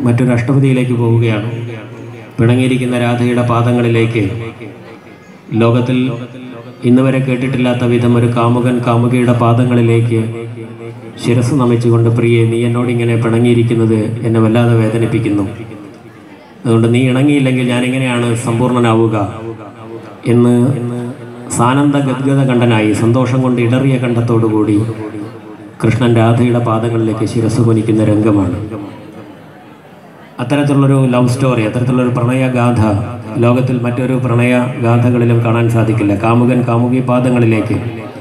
മറ്റൊരു അഷ്ടപതിയിലേക്ക് പോവുകയാണ് പിണങ്ങിയിരിക്കുന്ന രാധയുടെ പാദങ്ങളിലേക്ക് ലോകത്തിൽ ഇന്ന് വരെ കേട്ടിട്ടില്ലാത്ത വിധം ഒരു കാമുകൻ കാമുകയുടെ പാദങ്ങളിലേക്ക് ശിരസ് നമിച്ചുകൊണ്ട് പ്രിയെ നീ എന്നോട് ഇങ്ങനെ പിണങ്ങിയിരിക്കുന്നത് എന്നെ വല്ലാതെ വേദനിപ്പിക്കുന്നു അതുകൊണ്ട് നീ ഇണങ്ങിയില്ലെങ്കിൽ ഞാൻ എങ്ങനെയാണ് സമ്പൂർണ്ണനാവുക എന്ന് സാനന്ദ ഗദ്ഗത കണ്ഠനായി സന്തോഷം കൊണ്ട് ഇടറിയ കണ്ഠത്തോടുകൂടി കൃഷ്ണൻ രാധയുടെ പാദങ്ങളിലേക്ക് ശിരസ് കുനിക്കുന്ന രംഗമാണ് അത്തരത്തിലുള്ളൊരു ലവ് സ്റ്റോറി അത്തരത്തിലുള്ളൊരു പ്രണയഗാഥ ലോകത്തിൽ മറ്റൊരു പ്രണയ ഗാഥകളിലും കാണാൻ സാധിക്കില്ല കാമുകൻ കാമുകി പാദങ്ങളിലേക്ക്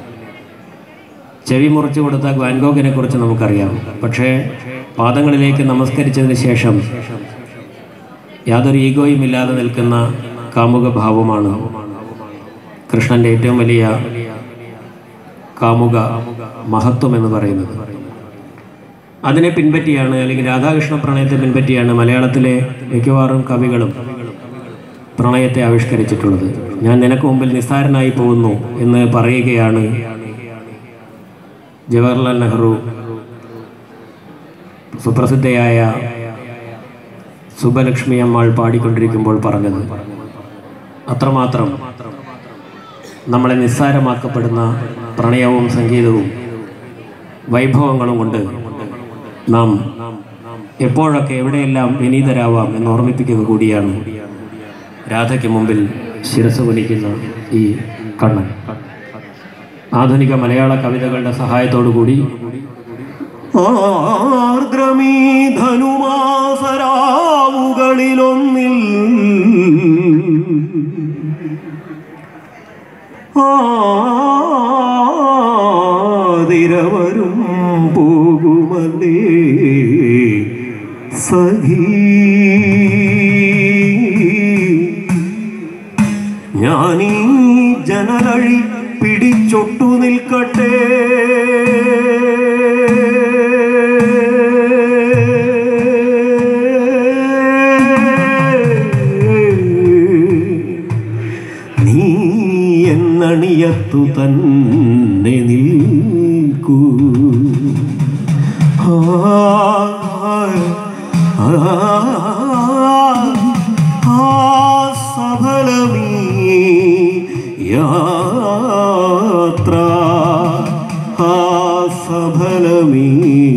ചെവി മുറിച്ചു കൊടുത്ത വാൻഗോഗിനെ കുറിച്ച് നമുക്കറിയാം പക്ഷേ പാദങ്ങളിലേക്ക് നമസ്കരിച്ചതിന് ശേഷം യാതൊരു ഈഗോയും ഇല്ലാതെ നിൽക്കുന്ന കാമുക ഭാവമാണ് കൃഷ്ണന്റെ ഏറ്റവും വലിയ കാമുക മഹത്വം എന്ന് പറയുന്നത് അതിനെ പിൻപറ്റിയാണ് അല്ലെങ്കിൽ രാധാകൃഷ്ണ പ്രണയത്തെ പിൻപറ്റിയാണ് മലയാളത്തിലെ മിക്കവാറും കവികളും പ്രണയത്തെ ആവിഷ്കരിച്ചിട്ടുള്ളത് ഞാൻ നിനക്ക് മുമ്പിൽ നിസ്സാരനായി പോകുന്നു എന്ന് പറയുകയാണ് ജവഹർലാൽ നെഹ്റു സുപ്രസിദ്ധയായ സുബലക്ഷ്മി അമ്മാൾ പാടിക്കൊണ്ടിരിക്കുമ്പോൾ പറഞ്ഞത് അത്രമാത്രം നമ്മളെ നിസ്സാരമാക്കപ്പെടുന്ന പ്രണയവും സംഗീതവും വൈഭവങ്ങളും കൊണ്ട് നാം എപ്പോഴൊക്കെ എവിടെയെല്ലാം വിനീതരാവാം എന്ന് ഓർമ്മിപ്പിക്കുക കൂടിയാണ് രാധയ്ക്ക് മുമ്പിൽ ശിരസ് കുനിക്കുന്ന ഈ കണ്ണൻ ആധുനിക മലയാള കവിതകളുടെ സഹായത്തോടു കൂടി ആർദ്രമീ ധനുമാസരാവുകളിലൊന്നിൽ ആതിരവരും പോകുമല്ലേ സഖീ ഞാനീ ജനലഴി പിടിച്ചൊട്ടു നിൽക്കട്ടെ നീ എന്നണിയത്തു തന്നെ നിൽക്കൂ ആ, ആ, ആ സഫലമീ യാത്ര ആ സഫലമീ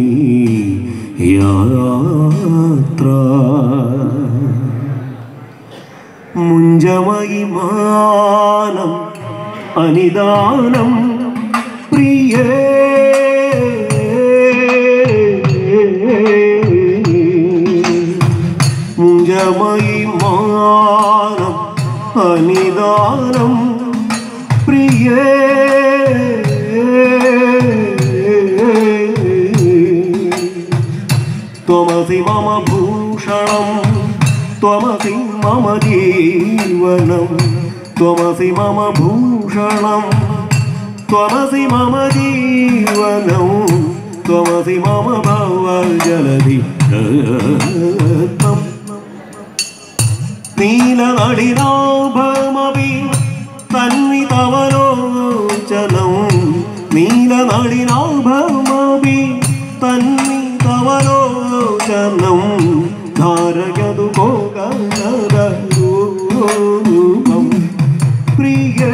യാത്ര മുഞ്ചമയിമാനം അനിദാനം പ്രിയേ മുഞ്ചമയിമാനം അനിദാനം പ്രിയേ त्वमसि मम भूषणं त्वमसि मम जीवनं त्वमसि मम भूषणं त्वमसि मम जीवनं त्वमसि मम भवजलधि നീലനളിനാഭമപി തന്വിതവലോചനം നീലനളിനാഭമപി തന്വിതവലോചനം ധാരയതു ഭോഗരൂപം പ്രിയേ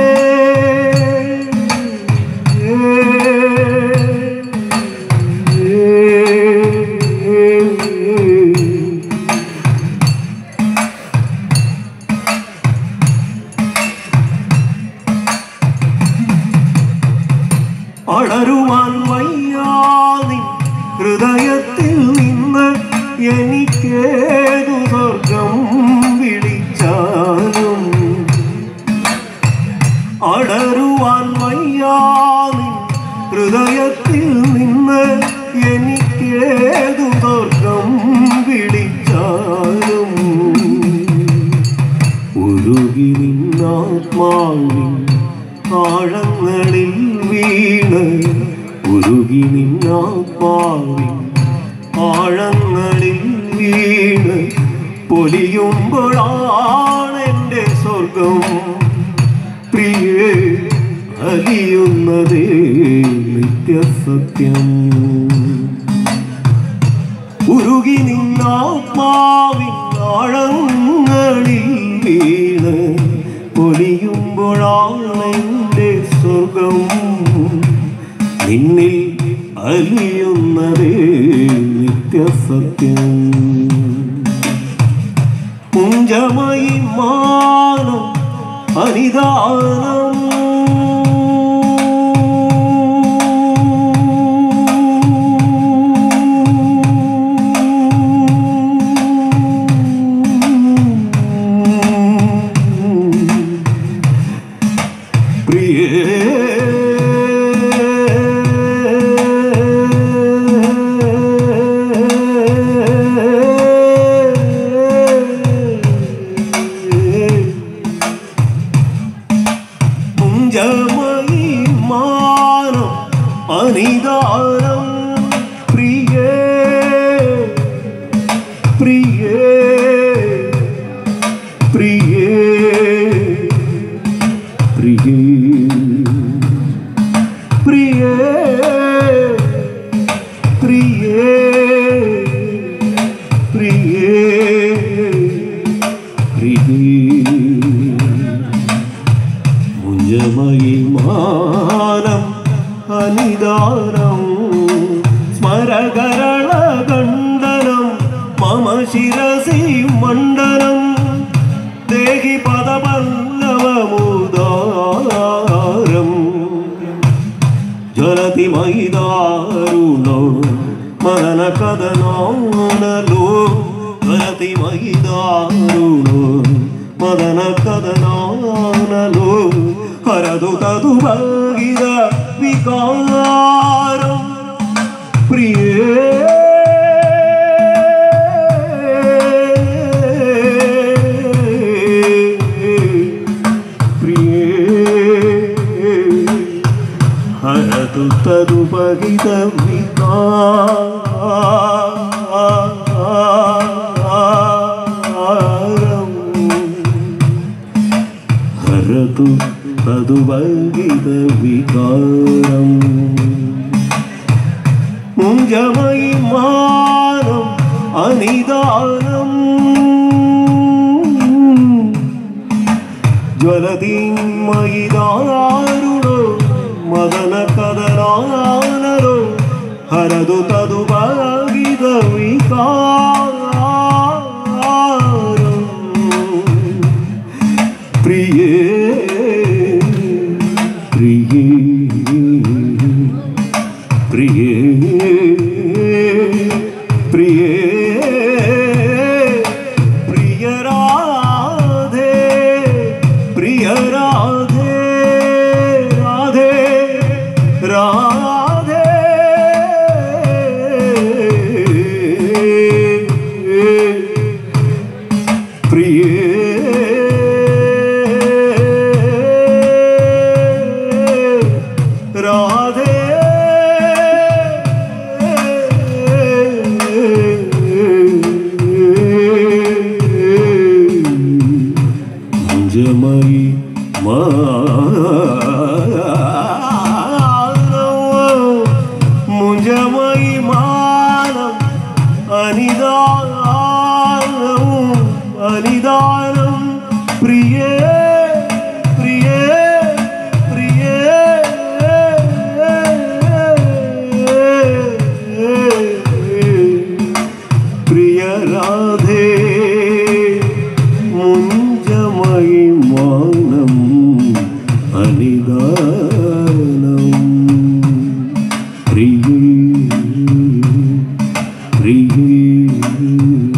അടരുവാൻ വയ്യാതി ഹൃദയത്തിൽ നിന്ന് എനിക്കേതു സ്വർഗം വിളിച്ചാലും അടരുവാൻ വയ്യാതി ഹൃദയത്തിൽ നിന്ന് എനിക്കേതു സ്വർഗം വിളിച്ചാലും ഉരുകി നിന്നാത്മാവിൻ ആഴങ്ങളിൽ വീണ് ഉരുകി നിന്നാത്മാവിൻ ആഴങ്ങളിൽ വീണ് പൊലിയുമ്പോഴാണ് എൻ്റെ സ്വർഗം പ്രിയേ അലിയുന്നതേ നിത്യസത്യം ഉരുകി നിന്നാത്മാവിൻ ആഴങ്ങളിൽ വീണ് പൊലിയുമ്പോഴാണെൻ്റെ സ്വർഗം നിന്നിൽ അലിയുന്നതേ നിത്യസത്യം പുഞ്ചമയി മാനം അനിദാനം പ്രിയേ മുഞ്ചമയി മാനം അനിദാനം പ്രിയേ പ്രിയേ പ്രിയേ പ്രിയേ പ്രിയേ പ്രിയേ പ്രിയേ പ്രിയേ മുഞ്ചമയി മാനം അനിദാനം സ്മരകരള കണ്ഡനം മമ ശിരസി മണ്ഡനം ദേഹി പദപല്ലവമുദാരം ജ്വലതി മൈദാരുണോ മദന കഥനാനലോ ജ്വലതി മൈദാരുണോ മദന കഥനാനലോ ഹരതു തതു ഭഗിത വികാരം പ്രിയേ പ്രിയേ ഹരതു തരുപഹിത വികാരം ഹരതു തതുപഹിത വികാരം മുഞ്ചമയി മാനം അനിദാനം ജ്വലതിമയിതാരുണോ മദന കഥനാനരോ ഹരതു തതു ഭാഗിത വികാരം പ്രിയേ പ്രിയേ പ്രിയേ പ്രിയേ പ്രിയരാധേ പ്രിയരാധേ രാധേ രാധേ പ്രിയേ രാധേ മുഞ്ചമയി മാനം മുഞ്ചമയി മാനം അനിദാനം അനിദാനം പ്രിയേ പ്രിയേ പ്രിയേ പ്രിയ രാധേ മുഞ്ചമയി മാനം അനിദാനം പ്രിയേ പ്രിയേ